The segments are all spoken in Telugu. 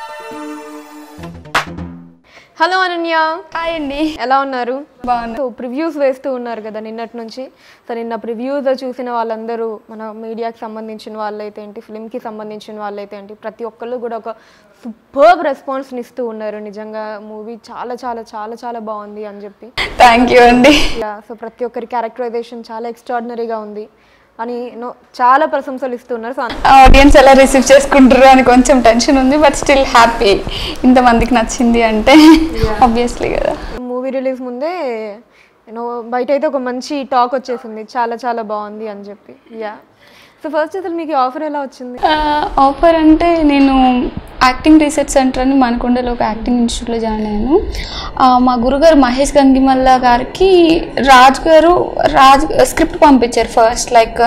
హలో అనన్య హాయ్ అండి ఎలా ఉన్నారు బాగున్నా సో ప్రివ్యూస్ వేస్తూ ఉన్నారు కదా నిన్నటి నుంచి సో నిన్న ప్రివ్యూస్ చూసిన వాళ్ళందరూ మన మీడియాకి సంబంధించిన వాళ్ళైతే ఏంటి ఫిల్మ్కి సంబంధించిన వాళ్ళైతే ఏంటి ప్రతి ఒక్కళ్ళు కూడా ఒక సూపర్బ్ రెస్పాన్స్ని ఇస్తూ ఉన్నారు నిజంగా మూవీ చాలా చాలా చాలా చాలా బాగుంది అని చెప్పి థ్యాంక్ యూ అండి సో ప్రతి ఒక్కరి క్యారెక్టరైజేషన్ చాలా ఎక్స్ట్రాడినరీగా ఉంది అని నో చాలా ప్రశంసలు ఇస్తున్నారు సో ఆడియన్స్ ఎలా రిసీవ్ చేసుకుంటారు అని కొంచెం టెన్షన్ ఉంది బట్ స్టిల్ హ్యాపీ ఇంతమందికి నచ్చింది అంటే ఆబ్వియస్లీ కదా మూవీ రిలీజ్ ముందే యూనో బయట అయితే ఒక మంచి టాక్ వచ్చేసింది చాలా చాలా బాగుంది అని చెప్పి యా సో ఫస్ట్ అసలు మీకు ఆఫర్ ఎలా వచ్చింది ఆఫర్ అంటే నేను యాక్టింగ్ రీసెర్చ్ సెంటర్ అని మనకొండలో ఒక యాక్టింగ్ ఇన్స్టిట్యూట్లో జాయిన్ అయ్యాను ఆ, మా గురుగారు మహేష్ గంగిమల్ల గారికి రాజ్ గారు రాజ్ స్క్రిప్ట్ పంపించారు ఫస్ట్ లైక్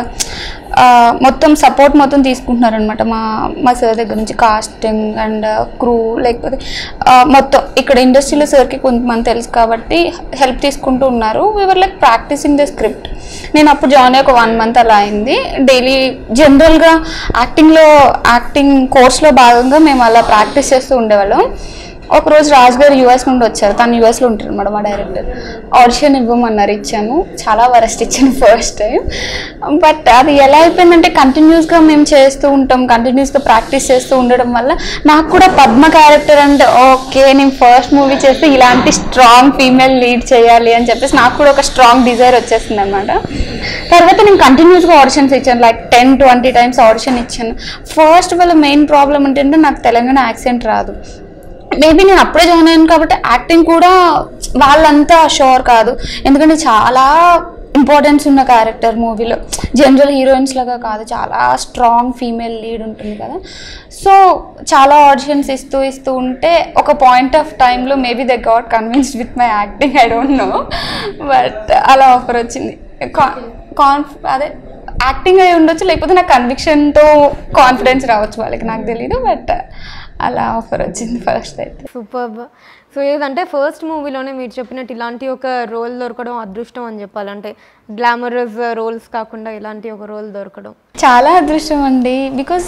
మొత్తం సపోర్ట్ మొత్తం తీసుకుంటున్నారనమాట మా మా సార్ దగ్గర నుంచి కాస్టింగ్ అండ్ క్రూ లేకపోతే ఆ, మొత్తం ఇక్కడ ఇండస్ట్రీలో సార్కి కొంతమంది తెలుసు కాబట్టి హెల్ప్ తీసుకుంటూ ఉన్నారు we were like practising the script నేను అప్పుడు జాయిన్ అయ్యి ఒక వన్ మంత్ అలా అయింది డైలీ జనరల్గా యాక్టింగ్లో యాక్టింగ్ కోర్స్లో భాగంగా మేము అలా ప్రాక్టీస్ చేస్తూ ఉండేవాళ్ళం ఒకరోజు రాజు గారు యూఎస్ నుండి వచ్చారు తను యూఎస్లో ఉంటారు అనమాట మా డైరెక్టర్ ఆడిషన్ ఇవ్వమన్నారు ఇచ్చాను చాలా వరస్ట్ ఇచ్చాను ఫస్ట్ టైం బట్ అది ఎలా అయిపోయిందంటే కంటిన్యూస్గా మేము చేస్తూ ఉంటాం కంటిన్యూస్గా ప్రాక్టీస్ చేస్తూ ఉండడం వల్ల నాకు కూడా పద్మ క్యారెక్టర్ అంటే ఓకే నేను ఫస్ట్ మూవీ చేస్తే ఇలాంటి స్ట్రాంగ్ ఫీమేల్ లీడ్ చేయాలి అని చెప్పేసి నాకు కూడా ఒక స్ట్రాంగ్ డిజైర్ వచ్చేసింది అనమాట తర్వాత నేను కంటిన్యూస్గా ఆడిషన్స్ ఇచ్చాను like ten twenty times audition ఇచ్చాను ఫస్ట్ వాళ్ళ మెయిన్ ప్రాబ్లం ఏంటంటే నాకు తెలంగాణ యాక్సెంట్ రాదు మేబీ నేను అప్పుడే జాయిన్ అయ్యాను కాబట్టి యాక్టింగ్ కూడా వాళ్ళంతా షోర్ కాదు ఎందుకంటే చాలా ఇంపార్టెన్స్ ఉన్న క్యారెక్టర్ మూవీలో జనరల్ హీరోయిన్స్ లాగా కాదు చాలా స్ట్రాంగ్ ఫీమేల్ లీడ్ ఉంటుంది కదా సో చాలా ఆడిషన్స్ ఇస్తూ ఇస్తూ ఉంటే ఒక పాయింట్ ఆఫ్ టైంలో maybe they got convinced with my acting I don't know but అలా ఆఫర్ వచ్చింది కాన్ఫ్ అదే యాక్టింగ్ అయి ఉండొచ్చు లేకపోతే నాకు కన్విక్షన్తో కాన్ఫిడెన్స్ రావచ్చు వాళ్ళకి నాకు తెలియదు బట్ అలా ఆఫర్ వచ్చింది ఫస్ట్ అయితే సూపర్ సో ఏదంటే ఫస్ట్ మూవీలోనే మీరు చెప్పినట్టు ఇలాంటి ఒక రోల్ దొరకడం అదృష్టం అని చెప్పాలంటే గ్లామరస్ రోల్స్ కాకుండా ఇలాంటి ఒక రోల్ దొరకడం చాలా అదృష్టం అండి బికాస్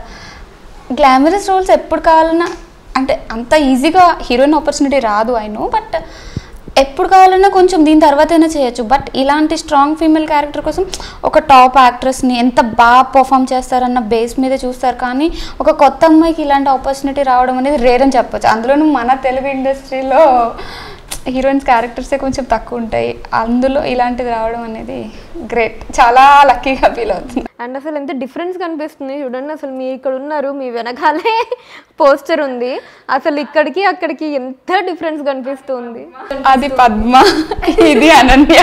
గ్లామరస్ రోల్స్ ఎప్పుడు కావాలన్నా అంటే అంత ఈజీగా హీరోయిన్ ఆపర్చునిటీ రాదు ఐ నో బట్ ఎప్పుడు కావాలన్నా కొంచెం దీని తర్వాత అయినా చేయొచ్చు బట్ ఇలాంటి స్ట్రాంగ్ ఫీమేల్ క్యారెక్టర్ కోసం ఒక టాప్ యాక్ట్రెస్ని ఎంత బాగా పర్ఫామ్ చేస్తారన్న బేస్ మీద చూస్తారు కానీ ఒక కొత్త అమ్మాయికి ఇలాంటి ఆపర్చునిటీ రావడం అనేది రేర్ అని చెప్పొచ్చు అందులోనూ మన తెలుగు ఇండస్ట్రీలో హీరోయిన్స్ క్యారెక్టర్సే కొంచెం తక్కువ ఉంటాయి అందులో ఇలాంటిది రావడం అనేది గ్రేట్ చాలా లక్కీగా ఫీల్ అవుతుంది అండ్ అసలు ఎంత డిఫరెన్స్ కనిపిస్తుంది చూడండి అసలు మీ ఇక్కడ ఉన్నారు మీ వెనకాలే పోస్టర్ ఉంది అసలు ఇక్కడికి అక్కడికి ఎంత డిఫరెన్స్ కనిపిస్తుంది అది పద్మ ఇది అనన్య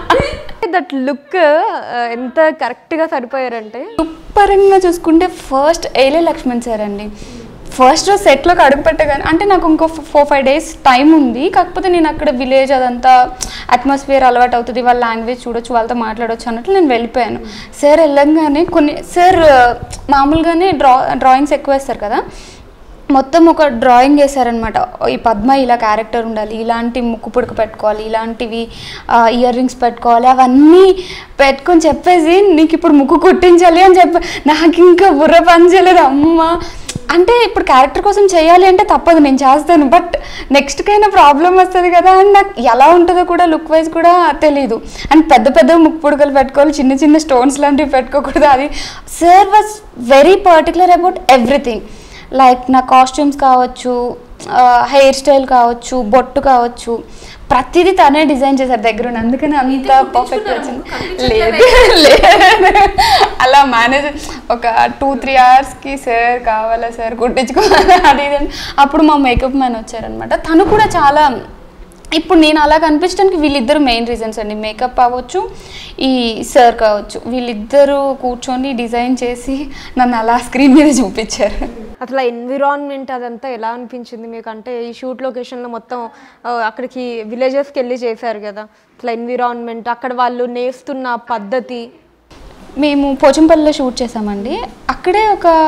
దట్ లుక్ ఎంత కరెక్ట్గా సరిపోయారంటే పరంగా చూసుకుంటే ఫస్ట్ ఏలే లక్ష్మణ్ సార్ అండి ఫస్ట్ రోజు సెట్లోకి అడుగు పెట్టగానే అంటే నాకు ఇంకో ఫోర్ ఫైవ్ డేస్ టైం ఉంది కాకపోతే నేను అక్కడ విలేజ్ అదంతా అట్మాస్ఫియర్ అలవాటు అవుతుంది వాళ్ళ లాంగ్వేజ్ చూడొచ్చు వాళ్ళతో మాట్లాడొచ్చు అన్నట్లు నేను వెళ్ళిపోయాను సార్ వెళ్ళంగానే కొన్ని సార్ మామూలుగానే డ్రా డ్రాయింగ్స్ ఎక్కువ వేస్తారు కదా మొత్తం ఒక డ్రాయింగ్ వేశారనమాట ఈ పద్మ ఇలా క్యారెక్టర్ ఉండాలి ఇలాంటి ముక్కు పుడక పెట్టుకోవాలి ఇలాంటివి ఇయర్ రింగ్స్ పెట్టుకోవాలి అవన్నీ పెట్టుకొని చెప్పేసి నీకు ఇప్పుడు ముక్కు కుట్టించాలి అని చెప్పి నాకు ఇంకా బుర్ర పని చేయలేదు అమ్మ అంటే ఇప్పుడు క్యారెక్టర్ కోసం చేయాలి అంటే తప్పదు నేను చేస్తాను బట్ నెక్స్ట్కైనా ప్రాబ్లం వస్తుంది కదా అండ్ నాకు ఎలా ఉంటుందో కూడా లుక్ వైజ్ కూడా తెలీదు అండ్ పెద్ద పెద్ద ముక్కు పుడకలు పెట్టుకోవాలి చిన్న చిన్న స్టోన్స్ లాంటివి పెట్టుకోకూడదు అది sir was very particular about everything like నా కాస్ట్యూమ్స్ కావచ్చు హెయిర్ స్టైల్ కావచ్చు బొట్టు కావచ్చు ప్రతిదీ తనే డిజైన్ చేశారు దగ్గర ఉండి. అందుకని అంత పర్ఫెక్ట్ వచ్చింది లేదు లేదు అలా మేనేజ్ ఒక టూ త్రీ అవర్స్కి సార్ కావాలా సార్ కుట్టించుకోవాలా అది ఇది అని. అప్పుడు మా మేకప్ మ్యాన్ వచ్చారనమాట తను కూడా చాలా ఇప్పుడు నేను అలా కనిపించడానికి వీళ్ళిద్దరు మెయిన్ రీజన్స్ అండి మేకప్ అవ్వచ్చు ఈ సార్ కావచ్చు వీళ్ళిద్దరూ కూర్చొని డిజైన్ చేసి నన్ను అలా స్క్రీన్ మీద చూపించారు అసలు ఎన్విరాన్మెంట్ అదంతా ఎలా అనిపించింది మీకు అంటే ఈ షూట్ లొకేషన్లో మొత్తం ఆ, అక్కడికి విలేజెస్కి వెళ్ళి చేశారు కదా అసలు ఎన్విరాన్మెంట్ అక్కడ వాళ్ళు నేస్తున్న పద్ధతి మేము పోచంపల్లిలో షూట్ చేసామండి అక్కడే ఒక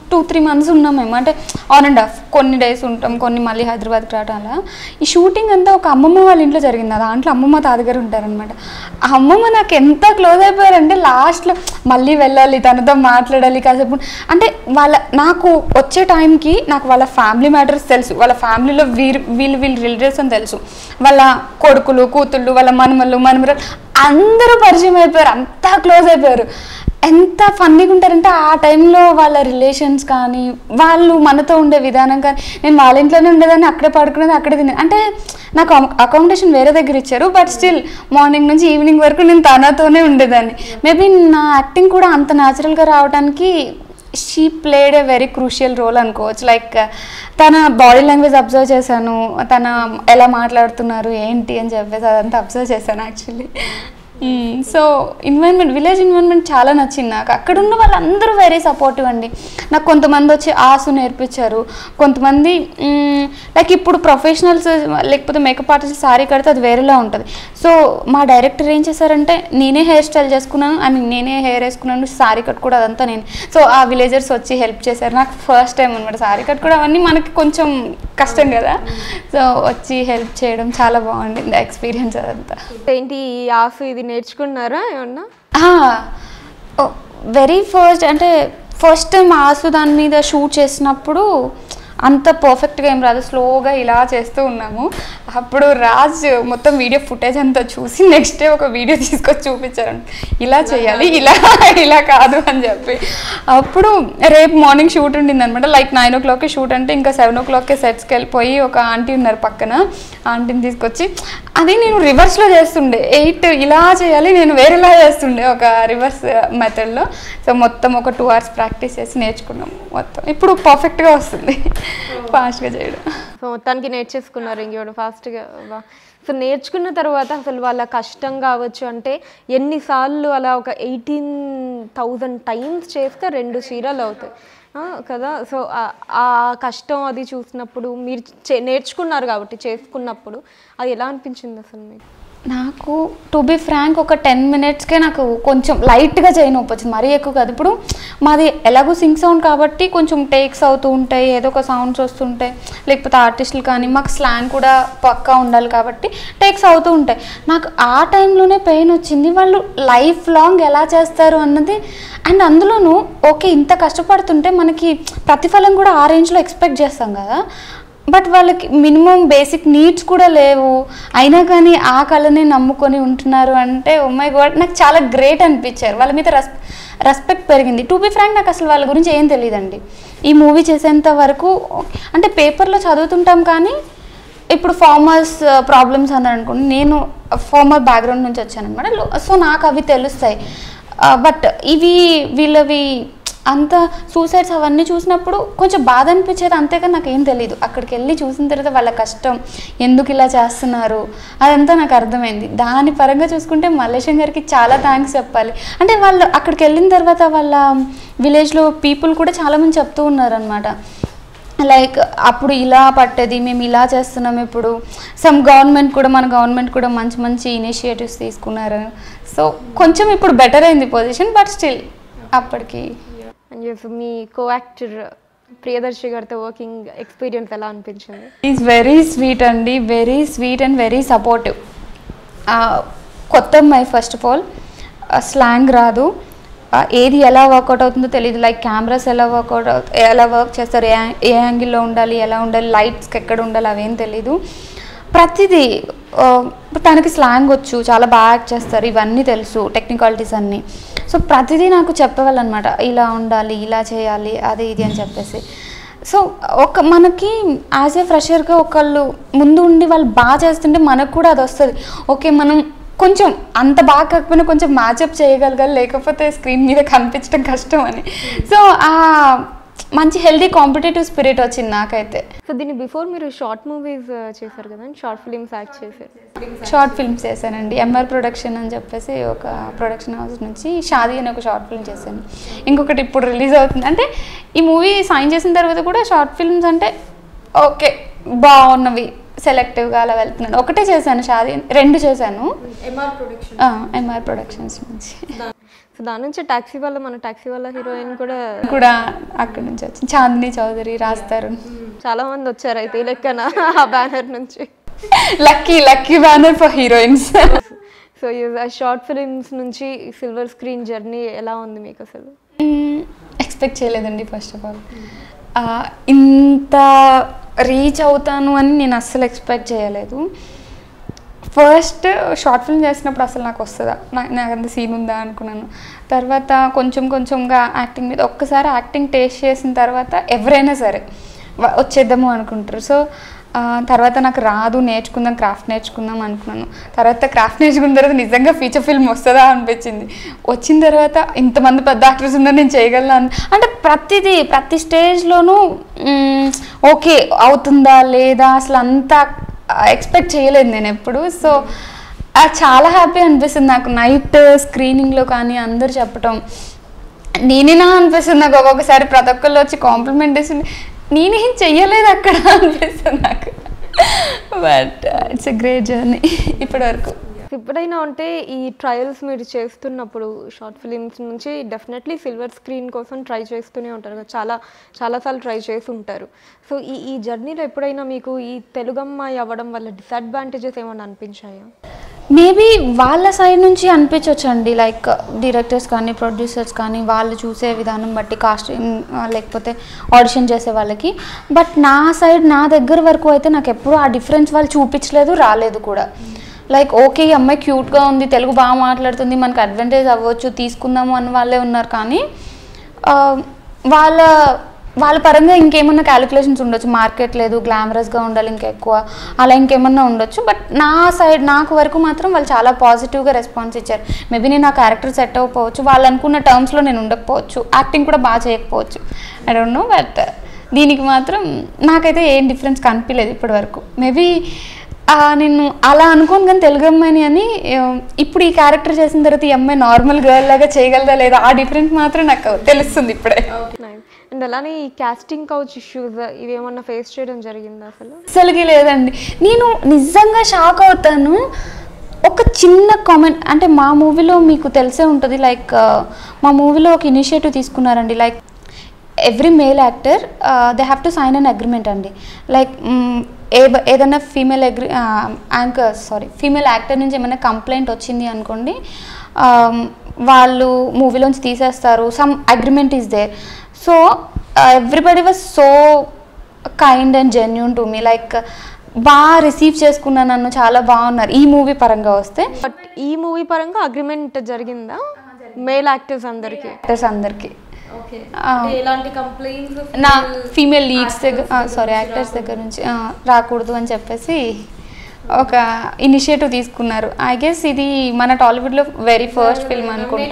టూ త్రీ మంత్స్ ఉన్నాం మేము అంటే ఆన్ అండ్ ఆఫ్ కొన్ని డేస్ ఉంటాం కొన్ని మళ్ళీ హైదరాబాద్కి రావడం అలా ఈ షూటింగ్ అంతా ఒక అమ్మమ్మ వాళ్ళ ఇంట్లో జరిగింది ఆ దాంట్లో అమ్మమ్మ తాతగారు ఉంటారనమాట ఆ అమ్మమ్మ నాకు ఎంత క్లోజ్ అయిపోయారంటే లాస్ట్లో మళ్ళీ వెళ్ళాలి తనతో మాట్లాడాలి కాసేపు అంటే వాళ్ళ నాకు వచ్చే టైంకి నాకు వాళ్ళ ఫ్యామిలీ మ్యాటర్స్ తెలుసు వాళ్ళ ఫ్యామిలీలో వీరు వీళ్ళు వీళ్ళు రిలేటివ్స్ అని తెలుసు వాళ్ళ కొడుకులు కూతుళ్ళు వాళ్ళ మనమలు మనమరాలు అందరూ పరిచయం అయిపోయారు అంతా క్లోజ్ అయిపోయారు ఎంత ఫన్నీగా ఉంటారంటే ఆ టైంలో వాళ్ళ రిలేషన్స్ కానీ వాళ్ళు మనతో ఉండే విధానం కానీ నేను వాళ్ళ ఇంట్లోనే ఉండేదాన్ని అక్కడే పడుకునేది అక్కడే తినేది అంటే నాకు అకామిడేషన్ వేరే దగ్గర ఇచ్చారు బట్ స్టిల్ మార్నింగ్ నుంచి ఈవినింగ్ వరకు నేను తనతోనే ఉండేదాన్ని మేబీ నా యాక్టింగ్ కూడా అంత న్యాచురల్గా రావడానికి she played a very crucial role అనుకోవచ్చు లైక్ తన బాడీ లాంగ్వేజ్ అబ్జర్వ్ చేశాను తన ఎలా మాట్లాడుతున్నారు ఏంటి అని చెప్పేసి అదంతా అబ్జర్వ్ చేశాను actually so environment village environment చాలా నచ్చింది నాకు అక్కడ ఉన్న వాళ్ళందరూ వెరీ సపోర్టివ్ అండి నాకు కొంతమంది వచ్చి ఆసు నేర్పించారు కొంతమంది లైక్ ఇప్పుడు ప్రొఫెషనల్స్ లేకపోతే మేకప్ ఆర్టిస్ట్ సారీ కడితే అది వేరేలా ఉంటుంది సో మా డైరెక్టర్ ఏం చేశారంటే నేనే హెయిర్ స్టైల్ చేసుకున్నాను ఐ మీన్ నేనే హెయిర్ వేసుకున్నాను సారీ కట్ కూడా అదంతా నేను సో ఆ విలేజర్స్ వచ్చి హెల్ప్ చేశారు నాకు ఫస్ట్ టైం అనమాట సారీ కట్ కూడా అవన్నీ మనకి కొంచెం కష్టం కదా సో వచ్చి హెల్ప్ చేయడం చాలా బాగుండింది ఎక్స్పీరియన్స్ అదంతా ఏంటి ఈ ఆసు ఇది నేర్చుకున్నారా ఏమన్నా వెరీ ఫస్ట్ అంటే ఫస్ట్ టైం ఆసు దాని మీద షూట్ చేసినప్పుడు అంత పర్ఫెక్ట్గా ఏం రాదు స్లోగా ఇలా చేస్తూ ఉన్నాము అప్పుడు రాజ్ మొత్తం వీడియో ఫుటేజ్ అంతా చూసి నెక్స్ట్ డే ఒక వీడియో తీసుకొచ్చి చూపించారంట ఇలా చేయాలి ఇలా ఇలా కాదు అని చెప్పి అప్పుడు రేపు మార్నింగ్ షూట్ ఉండింది అనమాట లైక్ నైన్ ఓ క్లాక్కి షూట్ అంటే ఇంకా సెవెన్ ఓ క్లాక్కి సెట్స్కి వెళ్ళిపోయి ఒక ఆంటీ ఉన్నారు పక్కన ఆంటీని తీసుకొచ్చి అది నేను రివర్స్లో చేస్తుండే ఎయిట్ ఇలా చేయాలి నేను వేరేలా చేస్తుండే ఒక రివర్స్ మెథడ్లో సో మొత్తం ఒక టూ అవర్స్ ప్రాక్టీస్ చేసి నేర్చుకున్నాం మొత్తం ఇప్పుడు పర్ఫెక్ట్గా వస్తుంది ఫాస్ట్గా చేయడం సో మొత్తానికి నేర్చేసుకున్నారు ఇంకోటి ఫాస్ట్గా సో నేర్చుకున్న తర్వాత అసలు వాళ్ళ కష్టం కావచ్చు అంటే ఎన్నిసార్లు అలా ఒక ఎయిటీన్ థౌజండ్ టైమ్స్ చేస్తే రెండు చీరలు అవుతాయి ఆ, కదా సో ఆ- ఆ కష్టం అది చూసినప్పుడు మీరు చే- నేర్చుకున్నారు కాబట్టి చేసుకున్నప్పుడు అది ఎలా అనిపించింది అసలు మీకు నాకు టు బి ఫ్రాంక్ ఒక టెన్ మినిట్స్కే నాకు కొంచెం లైట్గా చేయి నొప్పి వచ్చింది మరీ ఎక్కువ కాదు ఇప్పుడు మాది ఎలాగో సింగ్ సౌండ్ కాబట్టి కొంచెం టేక్స్ అవుతూ ఉంటాయి ఏదో ఒక సౌండ్స్ వస్తుంటాయి లేకపోతే ఆర్టిస్టులు కానీ మాకు స్లాంగ్ కూడా పక్కా ఉండాలి కాబట్టి టేక్స్ అవుతూ ఉంటాయి నాకు ఆ టైంలోనే పెయిన్ వచ్చింది వాళ్ళు లైఫ్ లాంగ్ ఎలా చేస్తారు అన్నది అండ్ అందులోనూ ఓకే ఇంత కష్టపడుతుంటే మనకి ప్రతిఫలం కూడా ఆ రేంజ్లో ఎక్స్పెక్ట్ చేస్తాం కదా బట్ వాళ్ళకి మినిమం బేసిక్ నీడ్స్ కూడా లేవు అయినా కానీ ఆ కళని నమ్ముకొని ఉంటున్నారు అంటే మై గాడ్ నాకు చాలా గ్రేట్ అనిపించారు వాళ్ళ మీద రెస్ రెస్పెక్ట్ పెరిగింది టు బి ఫ్రాంక్ నాకు అసలు వాళ్ళ గురించి ఏం తెలియదండి ఈ మూవీ చేసేంత వరకు అంటే పేపర్లో చదువుతుంటాం కానీ ఇప్పుడు ఫార్మర్స్ ప్రాబ్లమ్స్ అన్నారు అనుకోండి నేను ఫార్మర్ బ్యాక్గ్రౌండ్ నుంచి వచ్చాను అనమాట సో నాకు అవి తెలుస్తాయి బట్ ఇవి వీళ్ళవి అంత సూసైడ్స్ అవన్నీ చూసినప్పుడు కొంచెం బాధ అనిపించేది అంతేగా నాకు ఏం తెలియదు అక్కడికి వెళ్ళి చూసిన తర్వాత వాళ్ళ కష్టం ఎందుకు ఇలా చేస్తున్నారు అదంతా నాకు అర్థమైంది దాని పరంగా చూసుకుంటే మల్లేశం గారికి చాలా థ్యాంక్స్ చెప్పాలి అంటే వాళ్ళు అక్కడికి వెళ్ళిన తర్వాత వాళ్ళ విలేజ్లో పీపుల్ కూడా చాలామంది చెప్తూ ఉన్నారనమాట లైక్ అప్పుడు ఇలా పట్టేది మేము ఇలా చేస్తున్నాం ఇప్పుడు సమ్ గవర్నమెంట్ కూడా మన గవర్నమెంట్ కూడా మంచి మంచి ఇనిషియేటివ్స్ తీసుకున్నారు సో కొంచెం ఇప్పుడు బెటర్ అయింది పొజిషన్ బట్ స్టిల్ అప్పటికి అని చెప్పి మీ కో యాక్టర్ ప్రియదర్శి గారితో వర్కింగ్ ఎక్స్పీరియన్స్ ఎలా అనిపించింది ఈజ్ వెరీ స్వీట్ అండి very sweet and very supportive కొత్త అమ్మాయి ఫస్ట్ ఆఫ్ ఆల్ స్లాంగ్ రాదు ఆ, ఏది ఎలా వర్కౌట్ అవుతుందో తెలియదు లైక్ కెమెరాస్ ఎలా వర్కౌట్ అవుతాయి ఎలా వర్క్ చేస్తారు ఏ ఏ యాంగిల్లో ఉండాలి ఎలా ఉండాలి లైట్స్కి ఎక్కడ ఉండాలి అవేం తెలీదు ప్రతిదీ ఆ, తనకి స్లాంగ్ వచ్చు చాలా బాగా యాక్ట్ చేస్తారు ఇవన్నీ తెలుసు టెక్నికాలిటీస్ అన్నీ సో ప్రతిదీ నాకు చెప్పేవాళ్ళనమాట ఇలా ఉండాలి ఇలా చేయాలి అది ఇది అని చెప్పేసి సో ఒక మనకి యాజ్ ఏ ఫ్రెషర్గా ఒకళ్ళు ముందు ఉండి వాళ్ళు బాగా చేస్తుంటే మనకు కూడా అది వస్తుంది ఓకే మనం కొంచెం అంత బాగా కాకపోయినా కొంచెం మ్యాచప్ చేయగలగాలి లేకపోతే స్క్రీన్ మీద కనిపించడం కష్టం అని సో ఆ మంచి హెల్దీ కాంపిటేటివ్ స్పిరిట్ వచ్చింది నాకైతే సో దీని బిఫోర్ మీరు షార్ట్ మూవీస్ చేశారు కదా షార్ట్ ఫిలిమ్స్ యాక్ట్ చేశారు షార్ట్ ఫిల్మ్స్ చేశానండి ఎంఆర్ ప్రొడక్షన్ అని చెప్పేసి ఒక ప్రొడక్షన్ హౌస్ నుంచి షాదీ అని ఒక షార్ట్ ఫిల్మ్ చేశాను ఇంకొకటి ఇప్పుడు రిలీజ్ అవుతుంది అంటే ఈ మూవీ సైన్ చేసిన తర్వాత కూడా షార్ట్ ఫిల్మ్స్ అంటే ఓకే బాగున్నవి సెలెక్టివ్గా అలా వెళ్తున్నాను ఒకటే చేశాను షాదీ రెండు చేశాను ఎంఆర్ ప్రొడక్షన్ ఎంఆర్ ప్రొడక్షన్స్ నుంచి సో దాని నుంచి టాక్సీ వల్ల మన టాక్సీ వల్ల హీరోయిన్ కూడా కూడా అక్కడ నుంచి వచ్చింది చాందిని చౌదరి రాస్తారు చాలా మంది వచ్చారు అయితే ఈ లెక్కన ఆ బ్యానర్ నుంచి lucky lucky banner for heroines so ఆ షార్ట్ ఫిలిమ్స్ నుంచి సిల్వర్ స్క్రీన్ జర్నీ ఎలా ఉంది మీకు అసలు ఎక్స్పెక్ట్ చేయలేదండి ఫస్ట్ ఆఫ్ ఆల్ ఇంత రీచ్ అవుతాను అని నేను అస్సలు ఎక్స్పెక్ట్ చేయలేదు ఫస్ట్ షార్ట్ ఫిల్మ్ చేసినప్పుడు అసలు నాకు వస్తుందా నా- నాకు అంత సీన్ ఉందా అనుకున్నాను తర్వాత కొంచెం కొంచెంగా యాక్టింగ్ మీద ఒక్కసారి యాక్టింగ్ టేస్ట్ చేసిన తర్వాత ఎవరైనా సరే వ- వచ్చేద్దాము అనుకుంటారు సో ఆ, తర్వాత నాకు రాదు నేర్చుకుందాం క్రాఫ్ట్ నేర్చుకుందాం అనుకున్నాను తర్వాత క్రాఫ్ట్ నేర్చుకున్న తర్వాత నిజంగా ఫీచర్ ఫిల్మ్ వస్తుందా అనిపించింది వచ్చిన తర్వాత ఇంతమంది పెద్ద యాక్టర్స్ ఉన్నారు నేను చేయగలను అన్- అంటే ప్రతిదీ ప్రతి స్టేజ్లోనూ ఓకే అవుతుందా లేదా అసలు అంతా ఎక్స్పెక్ట్ చేయలేదు నేను ఎప్పుడు సో చాలా హ్యాపీ అనిపిస్తుంది నాకు నైట్ స్క్రీనింగ్లో కానీ అందరు చెప్పటం నేనేనా అనిపిస్తుంది నాకు ఒక్కొక్కసారి ప్రతి ఒక్కళ్ళు వచ్చి కాంప్లిమెంట్ ఇస్తుంది నేనేం చెయ్యలేదు అక్కడ అనిపిస్తుంది నాకు but it's a great journey ఇప్పటి వరకు ఎప్పుడైనా ఉంటే ఈ ట్రయల్స్ మీరు చేస్తున్నప్పుడు షార్ట్ ఫిలిమ్స్ నుంచి డెఫినెట్లీ సిల్వర్ స్క్రీన్ కోసం ట్రై చేస్తూనే ఉంటారు కదా చాలా చాలాసార్లు ట్రై చేసి ఉంటారు సో ఈ ఈ జర్నీలో ఎప్పుడైనా మీకు ఈ తెలుగు అమ్మాయి అవ్వడం వల్ల డిసడ్వాంటేజెస్ ఏమైనా అనిపించాయా మేబీ వాళ్ళ సైడ్ నుంచి అనిపించవచ్చండి లైక్ డైరెక్టర్స్ కానీ ప్రొడ్యూసర్స్ కానీ వాళ్ళు చూసే విధానం బట్టి కాస్టింగ్ లేకపోతే ఆడిషన్ చేసే వాళ్ళకి బట్ నా సైడ్ నా దగ్గర వరకు అయితే నాకు ఎప్పుడూ ఆ డిఫరెన్స్ వాళ్ళు చూపించలేదు రాలేదు కూడా లైక్ ఓకే ఈ అమ్మాయి క్యూట్గా ఉంది తెలుగు బాగా మాట్లాడుతుంది మనకు అడ్వాంటేజ్ అవ్వచ్చు తీసుకుందాము అని వాళ్ళే ఉన్నారు కానీ ఆ, వాళ్ళ వాళ్ళ పరంగా ఇంకేమన్నా క్యాలిక్యులేషన్స్ ఉండొచ్చు మార్కెట్ లేదు గ్లామరస్గా ఉండాలి ఇంకా ఎక్కువ అలా ఇంకేమన్నా ఉండొచ్చు బట్ నా సైడ్ నాకు వరకు మాత్రం వాళ్ళు చాలా పాజిటివ్గా రెస్పాన్స్ ఇచ్చారు మేబీ నేను ఆ క్యారెక్టర్ సెట్ అవ్వకపోవచ్చు వాళ్ళు అనుకున్న టర్మ్స్లో నేను ఉండకపోవచ్చు యాక్టింగ్ కూడా బాగా చేయకపోవచ్చు ఐ డోంట్ నో బట్ దీనికి మాత్రం నాకైతే ఏం డిఫరెన్స్ కనిపించలేదు ఇప్పటి వరకు మేబీ నేను అలా అనుకోను కానీ తెలుగు అమ్మాయిని అని ఆ, ఇప్పుడు ఈ క్యారెక్టర్ చేసిన తర్వాత ఈ అమ్మాయి నార్మల్ గర్ల్ లాగా చేయగలదా లేదా ఆ డిఫరెన్స్ మాత్రం నాకు తెలుస్తుంది ఇప్పుడే అండ్ అలానే ఈ కాస్టింగ్ కౌచ్ ఇష్యూస్ ఇవేమన్నా ఫేస్ చేయడం జరిగిందా అసలు అసలుకి లేదండి నేను నిజంగా షాక్ అవుతాను ఒక చిన్న కామెంట్ అంటే మా మూవీలో మీకు తెలిసే ఉంటుంది లైక్ మా మూవీలో ఒక ఇనిషియేటివ్ తీసుకున్నారండి like every male actor they have to sign an agreement అండి లైక్ ఏ ఏదైనా ఫీమేల్ అగ్రి యాంకర్ సారీ ఫీమేల్ యాక్టర్ నుంచి ఏమైనా కంప్లైంట్ వచ్చింది అనుకోండి um, వాళ్ళు మూవీలోంచి తీసేస్తారు some agreement is there so everybody was so kind and genuine to me like బాగా రిసీవ్ చేసుకున్నాను నన్ను చాలా బాగున్నారు ఈ మూవీ పరంగా వస్తే బట్ ఈ మూవీ పరంగా అగ్రిమెంట్ జరిగిందా మేల్ యాక్టర్స్ అందరికి యాక్టర్స్ అందరికీ ఆ. ఎలాంటి కంప్లైంట్స్ నా ఫీమేల్ లీడ్స్ దగ్గర సారీ యాక్టర్స్ దగ్గర నుంచి ఆ, రాకూడదు అని చెప్పేసి ఒక ఇనిషియేటివ్ తీసుకున్నారు ఐ గెస్ ఇది మన టాలీవుడ్లో వెరీ ఫస్ట్ ఫిల్మ్ అనుకుంటా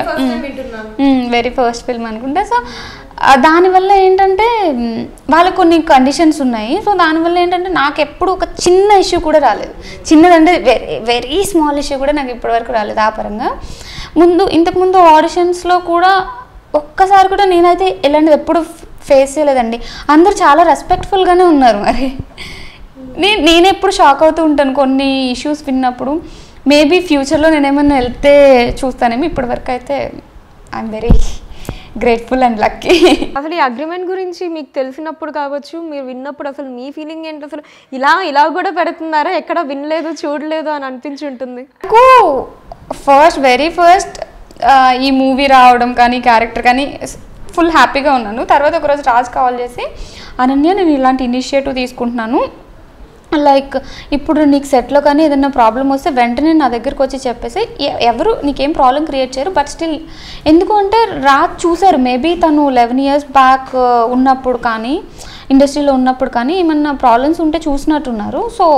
వెరీ ఫస్ట్ ఫిల్మ్ అనుకుంటా సో దానివల్ల ఏంటంటే మ్, వాళ్ళకు కొన్ని కండిషన్స్ ఉన్నాయి సో దానివల్ల ఏంటంటే నాకు ఎప్పుడు ఒక చిన్న ఇష్యూ కూడా రాలేదు చిన్నదంటే వెరీ వెరీ స్మాల్ ఇష్యూ కూడా నాకు ఇప్పటివరకు రాలేదు ఆ పరంగా ముందు ఇంతకుముందు ఆడిషన్స్లో కూడా ఒక్కసారి కూడా నేనైతే ఇలాంటిది ఎప్పుడు ఫేస్ చేయలేదండి అందరూ చాలా రెస్పెక్ట్ఫుల్గానే ఉన్నారు మరి నేను నేను ఎప్పుడు షాక్ అవుతూ ఉంటాను కొన్ని ఇష్యూస్ విన్నప్పుడు మేబీ ఫ్యూచర్లో నేను ఏమన్నా వెళ్తే చూస్తానేమో ఇప్పటి వరకు అయితే I'm very grateful and lucky అసలు ఈ అగ్రిమెంట్ గురించి మీకు తెలిసినప్పుడు కావచ్చు మీరు విన్నప్పుడు అసలు మీ ఫీలింగ్ ఏంటి అసలు ఇలా ఇలా కూడా పెడుతున్నారా ఎక్కడ వినలేదు చూడలేదు అని అనిపించి ఉంటుంది నాకు ఫస్ట్ వెరీ ఫస్ట్ ఈ మూవీ రావడం కానీ క్యారెక్టర్ కానీ ఫుల్ హ్యాపీగా ఉన్నాను తర్వాత ఒకరోజు రాజ్ కాల్ చేసి అనన్య నేను ఇలాంటి ఇనిషియేటివ్ తీసుకుంటున్నాను లైక్ ఇప్పుడు నీకు సెట్లో కానీ ఏదైనా ప్రాబ్లం వస్తే వెంటనే నా దగ్గరకు వచ్చి చెప్పేసి ఎ- ఎవరు నీకేం ప్రాబ్లం క్రియేట్ చేయరు బట్ స్టిల్ ఎందుకు అంటే రాజ్ చూసారు మేబీ తను లెవెన్ ఇయర్స్ బ్యాక్ ఉన్నప్పుడు కానీ ఇండస్ట్రీలో ఉన్నప్పుడు కానీ ఏమన్నా ప్రాబ్లమ్స్ ఉంటే చూసినట్టున్నారు సో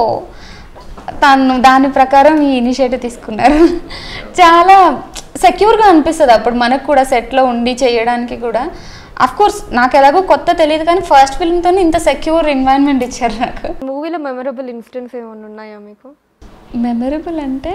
తను దాని ప్రకారం ఈ ఇనిషియేటివ్ తీసుకున్నారు చాలా సెక్యూర్గా అనిపిస్తుంది అప్పుడు మనకు కూడా సెట్లో ఉండి చేయడానికి కూడా అఫ్ కోర్స్ నాకు ఎలాగో కొత్త తెలియదు కానీ ఫస్ట్ ఫిల్మ్తో ఇంత సెక్యూర్ ఎన్వైరన్మెంట్ ఇచ్చారు నాకు మూవీలో మెమరబుల్ ఇన్సిడెంట్స్ ఏమైనా ఉన్నాయా మీకు మెమరబుల్ అంటే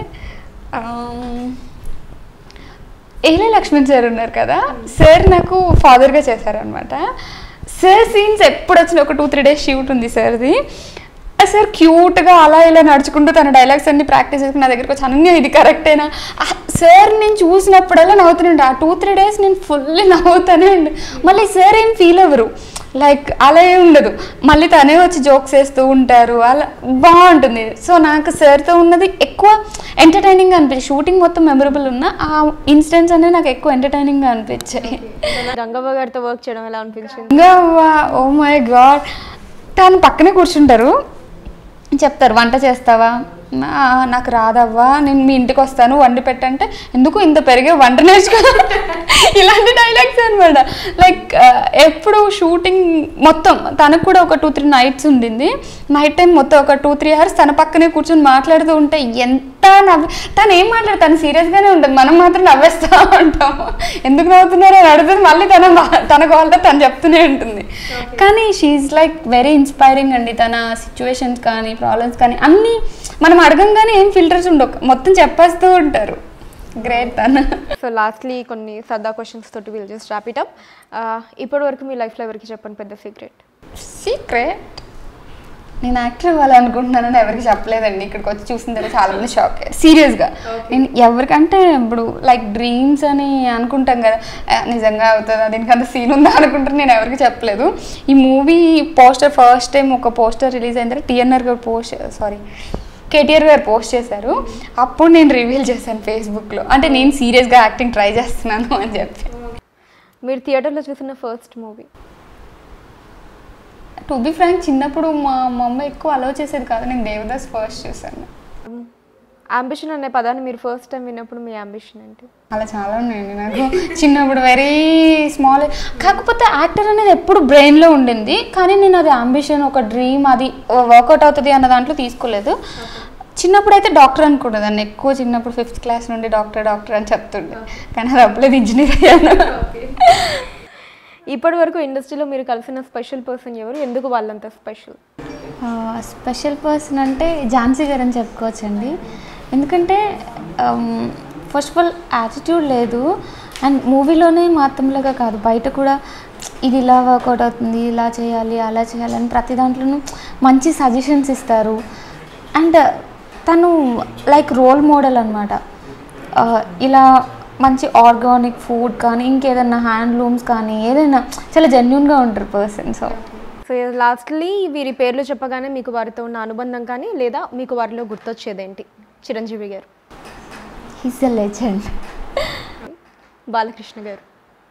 ఏలే లక్ష్మణ్ సార్ ఉన్నారు కదా సార్ నాకు ఫాదర్గా చేశారనమాట సార్ సీన్స్ ఎప్పుడు వచ్చిన ఒక టూ త్రీ డేస్ షూట్ ఉంది సార్ది సార్ క్యూట్గా అలా ఇలా నడుచుకుంటూ తన డైలాగ్స్ అన్ని ప్రాక్టీస్ చేసుకుని నా దగ్గరికి వచ్చి అనన్య ఇది కరెక్టేనా సార్ నేను చూసినప్పుడల్లా నవ్వుతుండే ఆ టూ త్రీ డేస్ నేను ఫుల్లీ నవ్వుతానే ఉండే మళ్ళీ సార్ ఏం ఫీల్ అవ్వరు లైక్ అలా ఏం ఉండదు మళ్ళీ తనే వచ్చి జోక్స్ వేస్తూ ఉంటారు అలా బాగుంటుంది సో నాకు సార్తో ఉన్నది ఎక్కువ ఎంటర్టైనింగ్ అనిపించింది షూటింగ్ మొత్తం మెమరబుల్ ఉన్న ఆ ఇన్సిడెంట్స్ అనేవి నాకు ఎక్కువ ఎంటర్టైనింగ్గా అనిపించాయి గంగవ్వ గారితో వర్క్ చేయడం ఎలా అనిపించింది ఇంకా ఓ మై గాడ్ తను పక్కనే కూర్చుంటారు చెప్తారు వంట చేస్తావా "ఆ, నాకు రాదవ్వా నేను మీ ఇంటికి వస్తాను వండి పెట్టంటే ఎందుకు ఇంత పెరిగే వంట నేర్చుకో ఇలాంటి డైలాగ్స్ అనమాట లైక్ ఎప్పుడు షూటింగ్ మొత్తం తనకు కూడా ఒక టూ త్రీ నైట్స్ ఉండింది నైట్ టైం మొత్తం ఒక టూ త్రీ అవర్స్ తన పక్కనే కూర్చొని మాట్లాడుతూ ఉంటే ఎంత నవ్వు తను ఏం మాట్లాడు తను సీరియస్గానే ఉంటుంది మనం మాత్రం నవ్వేస్తూ ఉంటాము ఎందుకు నవ్వుతున్నారో అని అడుగుతుంది మళ్ళీ తన మా- తన వాళ్ళతో తను చెప్తూనే ఉంటుంది కానీ షీఈ్ లైక్ వెరీ ఇన్స్పైరింగ్ అండి తన సిచ్యువేషన్స్ కానీ ప్రాబ్లమ్స్ కానీ అన్నీ మనం అడగంగానే ఏం ఫిల్టర్స్ ఉండవు మొత్తం చెప్పేస్తూ ఉంటారు గ్రేట్ తను సో లాస్ట్లీ కొన్ని సరదా క్వశ్చన్స్ తోటి will just wrap it up ఇప్పటి వరకు మీ లైఫ్లో ఎవరికి చెప్పండి పెద్ద సీక్రెట్ సీక్రెట్ నేను యాక్టర్ అవ్వాలనుకుంటున్నానని ఎవరికి చెప్పలేదండి ఇక్కడికి వచ్చి చూసిన తర్వాత చాలా మంది షాక్ సీరియస్గా నేను ఎవరికంటే ఇప్పుడు లైక్ డ్రీమ్స్ అని అనుకుంటాం కదా "ఆ, నిజంగా అవుతుందా దీనికి అంత సీన్ ఉందా అనుకుంటారు నేను ఎవరికి చెప్పలేదు ఈ మూవీ పోస్టర్ ఫస్ట్ టైం ఒక పోస్టర్ రిలీజ్ అయిన తర్వాత టిఎన్ఆర్ గారు పోస్ట్ సారీ కేటీఆర్ గారు పోస్ట్ చేశారు అప్పుడు నేను రివీల్ చేశాను ఫేస్బుక్లో అంటే నేను సీరియస్గా యాక్టింగ్ ట్రై చేస్తున్నాను అని చెప్పి మీరు థియేటర్లో చూసిన first movie to be frank చిన్నప్పుడు మా మమ్మీ ఎక్కువ అలౌ చేసేది కాదు నేను దేవదాస్ ఫస్ట్ చూసాను అంబిషన్ అనే పదాన్ని మీరు ఫస్ట్ టైం విన్నప్పుడు మీ అంబిషన్ ఏంటి అలా చాలా ఉన్నాయండి నాకు చిన్నప్పుడు వెరీ స్మాల్ కాకపోతే యాక్టర్ అనేది ఎప్పుడు బ్రెయిన్లో ఉండింది కానీ నేను అది అంబిషన్ ఒక డ్రీమ్ అది వర్కౌట్ అవుతుంది అన్న దాంట్లో తీసుకోలేదు చిన్నప్పుడు అయితే డాక్టర్ అనుకునేదాన్ని ఎక్కువ చిన్నప్పుడు ఫిఫ్త్ క్లాస్ నుండి డాక్టర్ డాక్టర్ అని చెప్తుండే కానీ అది అప్పులేదు ఇంజనీర్ అయ్యాను ఇప్పటి వరకు ఇండస్ట్రీలో మీరు కలిసిన స్పెషల్ పర్సన్ ఎవరు ఎందుకు వాళ్ళంత స్పెషల్ స్పెషల్ పర్సన్ అంటే ఝాన్సీ గారు అని చెప్పుకోవచ్చండి ఎందుకంటే ఫస్ట్ ఆఫ్ ఆల్ యాటిట్యూడ్ లేదు అండ్ మూవీలోనే మాత్రంలాగా కాదు బయట కూడా ఇది ఇలా వర్కౌట్ అవుతుంది ఇలా చేయాలి అలా చేయాలి అని ప్రతి దాంట్లోనూ మంచి సజెషన్స్ ఇస్తారు అండ్ తను లైక్ రోల్ మోడల్ అనమాట ఇలా మంచి ఆర్గానిక్ ఫుడ్ కానీ ఇంకేదైనా హ్యాండ్లూమ్స్ కానీ ఏదైనా చాలా జెన్యున్గా ఉంటారు పర్సన్ సో సో లాస్ట్లీ వీరి పేర్లు చెప్పగానే మీకు వారితో ఉన్న అనుబంధం కానీ లేదా మీకు వారిలో గుర్తొచ్చేదేంటి చిరంజీవి గారు హీస్ ఎ లెజెండ్ బాలకృష్ణ గారు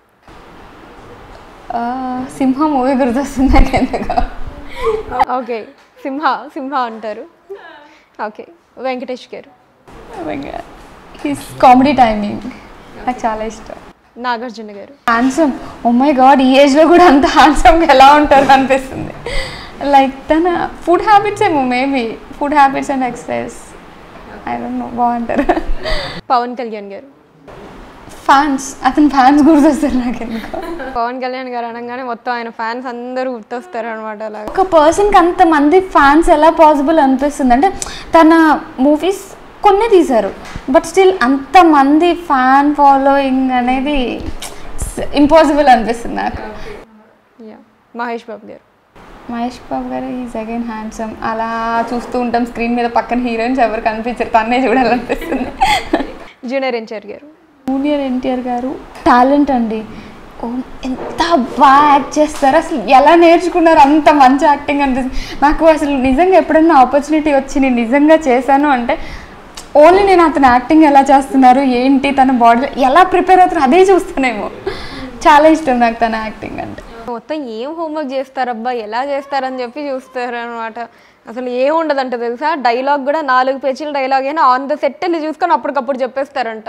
సింహ మూవీ గుర్తొస్తుంది నాకు ఎందుకు ఓకే సింహ సింహ అంటారు ఓకే వెంకటేష్ గారు హిస్ కామెడీ టైమింగ్ నాకు చాలా ఇష్టం నాగార్జున గారు హ్యాండ్సమ్ ఓ మై గాడ్ ఈ ఏజ్లో కూడా అంత హ్యాండ్సమ్గా ఎలా ఉంటారు అనిపిస్తుంది లైక్ తన ఫుడ్ హ్యాబిట్స్ ఏమో maybe food habits and exercise I don't know బాగుంటారు పవన్ కళ్యాణ్ గారు ఫ్యాన్స్ అతని ఫ్యాన్స్ గుర్తొస్తారు నాకు ఎందుకు పవన్ కళ్యాణ్ గారు అనగానే మొత్తం ఆయన ఫ్యాన్స్ అందరూ గుర్తొస్తారు అనమాట అలాగా ఒక పర్సన్కి అంతమంది ఫ్యాన్స్ ఎలా పాసిబుల్ అనిపిస్తుంది అంటే తన మూవీస్ కొన్ని తీశారు బట్ స్టిల్ అంతమంది ఫ్యాన్ ఫాలోయింగ్ అనేది ఇంపాసిబుల్ అనిపిస్తుంది నాకు యా మహేష్ బాబు గారు మహేష్ బాబు గారు ఈజ్ అగైన్ హ్యాండ్సమ్ అలా చూస్తూ ఉంటాం స్క్రీన్ మీద పక్కన హీరోయిన్స్ ఎవరు కనిపించరు తన్నే చూడాలనిపిస్తుంది జూనియర్ ఎన్టీఆర్ గారు జూనియర్ ఎన్టీఆర్ గారు టాలెంట్ అండి ఓ, ఎంత బాగా యాక్ట్ చేస్తారు అసలు ఎలా నేర్చుకున్నారు అంత మంచి యాక్టింగ్ అనిపిస్తుంది నాకు అసలు నిజంగా ఎప్పుడైనా ఆపర్చునిటీ వచ్చి నేను నిజంగా చేశాను అంటే ఓన్లీ నేను అతను యాక్టింగ్ ఎలా చేస్తున్నారు ఏంటి తన బాడీలో ఎలా ప్రిపేర్ అవుతున్నారు అదే చూస్తానేమో చాలా ఇష్టం నాకు తన యాక్టింగ్ అంటే మొత్తం ఏం హోంవర్క్ చేస్తారబ్బా ఎలా చేస్తారని చెప్పి చూస్తారు అనమాట అసలు ఏం ఉండదంట తెలుసా డైలాగ్ కూడా నాలుగు పేజీల డైలాగ్ అయినా ఆన్ ద సెట్ వెళ్ళి చూసుకొని అప్పటికప్పుడు చెప్పేస్తారంట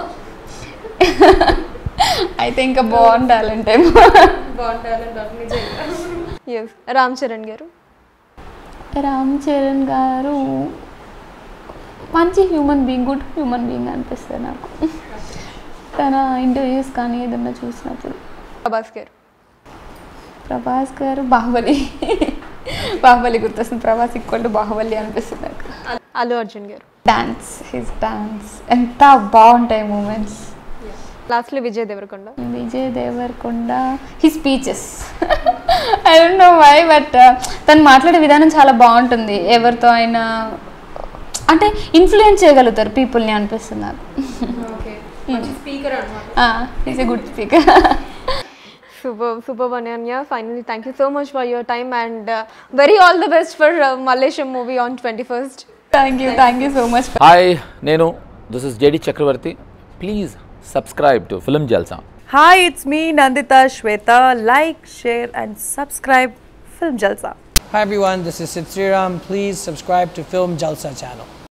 అయితే ఇంకా బాగుంది టాలెంట్ ఏమో ఎస్ రామ్ చరణ్ గారు రామ్ చరణ్ గారు మంచి human being good human being అనిపిస్తుంది నాకు తన ఇంటర్వ్యూస్ కానీ ఏదన్నా చూసినప్పుడు ప్రభాస్ గారు ప్రభాస్ గారు బాహుబలి బాహుబలి గుర్తొస్తుంది ప్రభాస్ ఈక్వల్ టు బాహుబలి అనిపిస్తుంది నాకు అల్లు అర్జున్ గారు డాన్స్ హిస్ డాన్స్ ఎంత బాగుంటాయి మూమెంట్స్ లాస్ట్లో Vijay Deverakonda Vijay Deverakonda he speeches I don't know why but తను మాట్లాడే విధానం చాలా బాగుంటుంది ఎవరితో అయినా అంటే ఇన్ఫ్లుయెన్స్ చేయగలుగుతారు పీపుల్ని అనిపిస్తుంది నాకు స్పీకర్ అనమాట is a good speaker super super Ananya finally thank you so much for your time and very all the best for Mallesham movie on twenty first thank you thank you so much hi నేను this is JD Chakravarthy please subscribe to film Jalsa Hi, it's me Nandita Shweta. Like, share, and subscribe Film Jalsa. Hi everyone, this is Sid Sriram. Please subscribe to Film Jalsa channel.